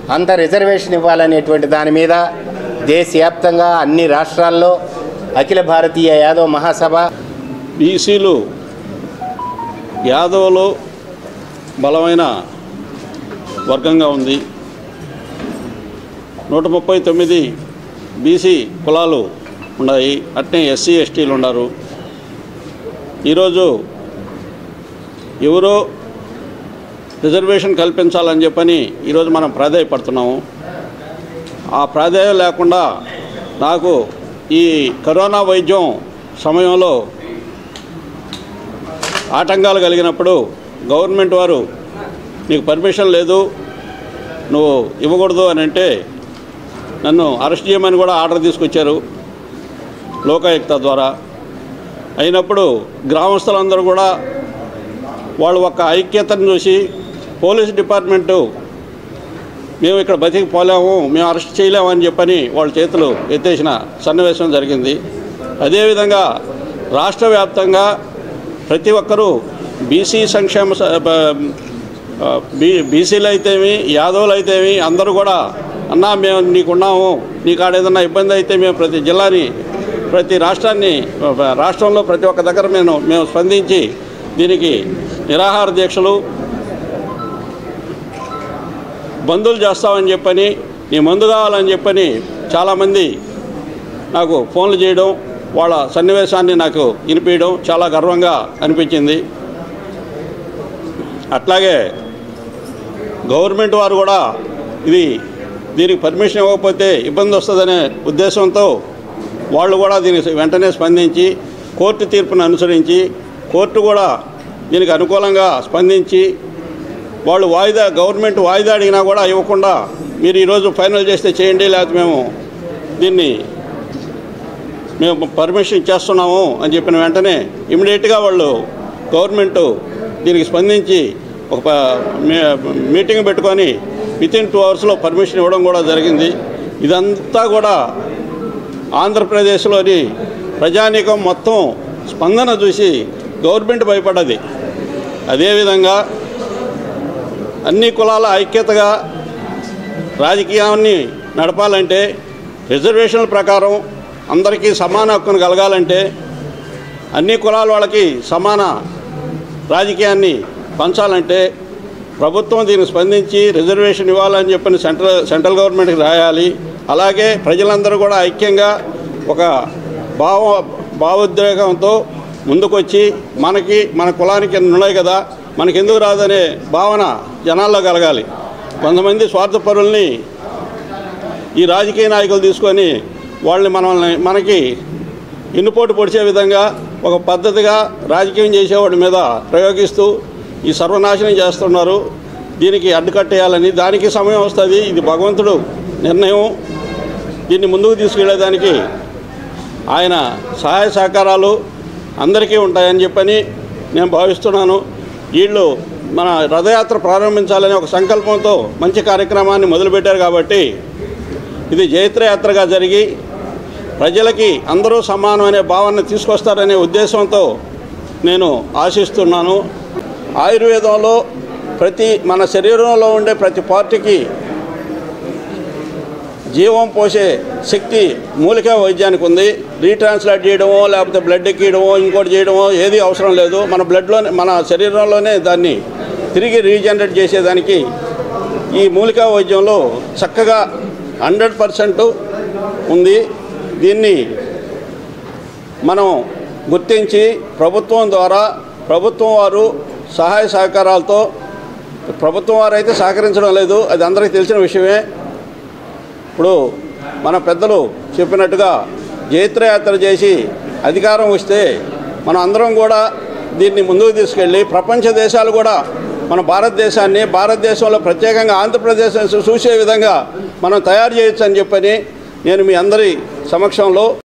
అంత రిజర్వేషన్ ఇవ్వాలనేటువంటి దాని మీద దేశవ్యాప్తంగా అన్ని రాష్ట్రాల్లో అఖిల భారతీయ యాదవ్ మహాసభ బీసీలు యాదవులు బలమైన వర్గంగా ఉంది నూట ముప్పై తొమ్మిది బీసీ కులాలు ఉన్నాయి అట్నే ఎస్సీ ఎస్టీలు ఉన్నారు ఈరోజు ఎవరో రిజర్వేషన్ కల్పించాలని చెప్పని ఈరోజు మనం ప్రాధాయపడుతున్నాము ఆ ప్రాధాన్యం లేకుండా నాకు ఈ కరోనా వైద్యం సమయంలో ఆటంకాలు కలిగినప్పుడు గవర్నమెంట్ వారు నీకు పర్మిషన్ లేదు నువ్వు ఇవ్వకూడదు అని అంటే నన్ను అరెస్ట్ చేయమని కూడా ఆర్డర్ తీసుకొచ్చారు లోకాయుక్త ద్వారా అయినప్పుడు గ్రామస్తులందరూ కూడా వాళ్ళు ఒక ఐక్యతను చూసి పోలీస్ డిపార్ట్మెంటు మేము ఇక్కడ బతికి పోలేము మేము అరెస్ట్ చేయలేము అని చెప్పని వాళ్ళ చేతులు ఎత్తేసిన సన్నివేశం జరిగింది అదేవిధంగా రాష్ట్ర వ్యాప్తంగా ప్రతి ఒక్కరూ బీసీ సంక్షేమ స- బ- ఆ, బీ బీసీలు అయితేమి యాదవులు అయితేమి అందరూ కూడా అన్నా మేము నీకున్నాము నీకు ఆడ ఏదన్నా ఇబ్బంది అయితే మేము ప్రతి జిల్లాని ప్రతి రాష్ట్రాన్ని ఆ, రాష్ట్రంలో ప్రతి ఒక్క దగ్గర మేము మేము స్పందించి దీనికి నిరాహార దీక్షలు బంధువులు చేస్తామని చెప్పని నీ మందు కావాలని చెప్పని చాలామంది నాకు ఫోన్లు చేయడం వాళ్ళ సన్నివేశాన్ని నాకు వినిపించడం చాలా గర్వంగా అనిపించింది అట్లాగే గవర్నమెంట్ వారు కూడా ఇది దీనికి పర్మిషన్ ఇవ్వకపోతే ఇబ్బంది వస్తుందనే ఉద్దేశంతో వాళ్ళు కూడా దీనికి వెంటనే స్పందించి కోర్టు తీర్పును అనుసరించి కోర్టు కూడా దీనికి అనుకూలంగా స్పందించి వాళ్ళు వాయిదా గవర్నమెంట్ వాయిదా అడిగినా కూడా ఇవ్వకుండా మీరు ఈరోజు ఫైనల్ చేస్తే చేయండి లేకపోతే మేము దీన్ని మేము పర్మిషన్ ఇచ్చేస్తున్నాము అని చెప్పిన వెంటనే ఇమీడియట్గా వాళ్ళు గవర్నమెంట్ దీనికి స్పందించి ఒక ప- మీ- మీటింగ్ పెట్టుకొని విత్ ఇన్ టూ అవర్స్లో పర్మిషన్ ఇవ్వడం కూడా జరిగింది ఇదంతా కూడా ఆంధ్రప్రదేశ్లోని ప్రజానీకం మొత్తం స్పందన చూసి గవర్నమెంట్ భయపడ్డది అదేవిధంగా అన్ని కులాల ఐక్యతగా రాజకీయాన్ని నడపాలంటే రిజర్వేషన్ల ప్రకారం అందరికీ సమాన హక్కును కలగాలంటే అన్ని కులాల వాళ్ళకి సమాన రాజకీయాన్ని పంచాలంటే ప్రభుత్వం దీనికి స్పందించి రిజర్వేషన్ ఇవ్వాలని చెప్పని సెంట్రల్ సెంట్రల్ గవర్నమెంట్కి రాయాలి అలాగే ప్రజలందరూ కూడా ఐక్యంగా ఒక భావ భావోద్వేగంతో ముందుకొచ్చి మనకి మన కులానికి ఎన్ని ఉన్నాయి కదా మనకి ఎందుకు రాదనే భావన జనాల్లో కలగాలి కొంతమంది స్వార్థపరుల్ని ఈ రాజకీయ నాయకులు తీసుకొని వాళ్ళని మనల్ని మనకి ఇన్నుపోటు పొడిచే విధంగా ఒక పద్ధతిగా రాజకీయం చేసేవాడి మీద ప్రయోగిస్తూ ఈ సర్వనాశనం చేస్తున్నారు దీనికి అడ్డుకట్టేయాలని దానికి సమయం వస్తుంది ఇది భగవంతుడు నిర్ణయం దీన్ని ముందుకు తీసుకెళ్లేదానికి ఆయన సహాయ సహకారాలు అందరికీ ఉంటాయని చెప్పని నేను భావిస్తున్నాను వీళ్ళు మన రథయాత్ర ప్రారంభించాలనే ఒక సంకల్పంతో మంచి కార్యక్రమాన్ని మొదలుపెట్టారు కాబట్టి ఇది జైత్రయాత్రగా జరిగి ప్రజలకి అందరూ సమానం అనే భావన తీసుకొస్తారనే ఉద్దేశంతో నేను ఆశిస్తున్నాను ఆయుర్వేదంలో ప్రతి మన శరీరంలో ఉండే ప్రతి పార్టీకి జీవం పోసే శక్తి మూలికా వైద్యానికి ఉంది రీట్రాన్స్లేట్ చేయడమో లేకపోతే బ్లడ్ ఎక్కియడమో ఇంకోటి చేయడమో ఏది అవసరం లేదు మన బ్లడ్లోనే మన శరీరంలోనే దాన్ని తిరిగి రీజనరేట్ చేసేదానికి ఈ మూలికా వైద్యంలో చక్కగా హండ్రెడ్ పర్సెంట్ ఉంది దీన్ని మనం గుర్తించి ప్రభుత్వం ద్వారా ప్రభుత్వం వారు సహాయ సహకారాలతో ప్రభుత్వం వారు అయితే సహకరించడం లేదు అది అందరికీ తెలిసిన విషయమే ఇప్పుడు మన పెద్దలు చెప్పినట్టుగా జైత్రయాత్ర చేసి అధికారం వస్తే మనం అందరం కూడా దీన్ని ముందుకు తీసుకెళ్ళి ప్రపంచ దేశాలు కూడా మన భారతదేశాన్ని భారతదేశంలో ప్రత్యేకంగా ఆంధ్రప్రదేశ్ చూసే విధంగా మనం తయారు చేయొచ్చు అని చెప్పని నేను మీ అందరి సమక్షంలో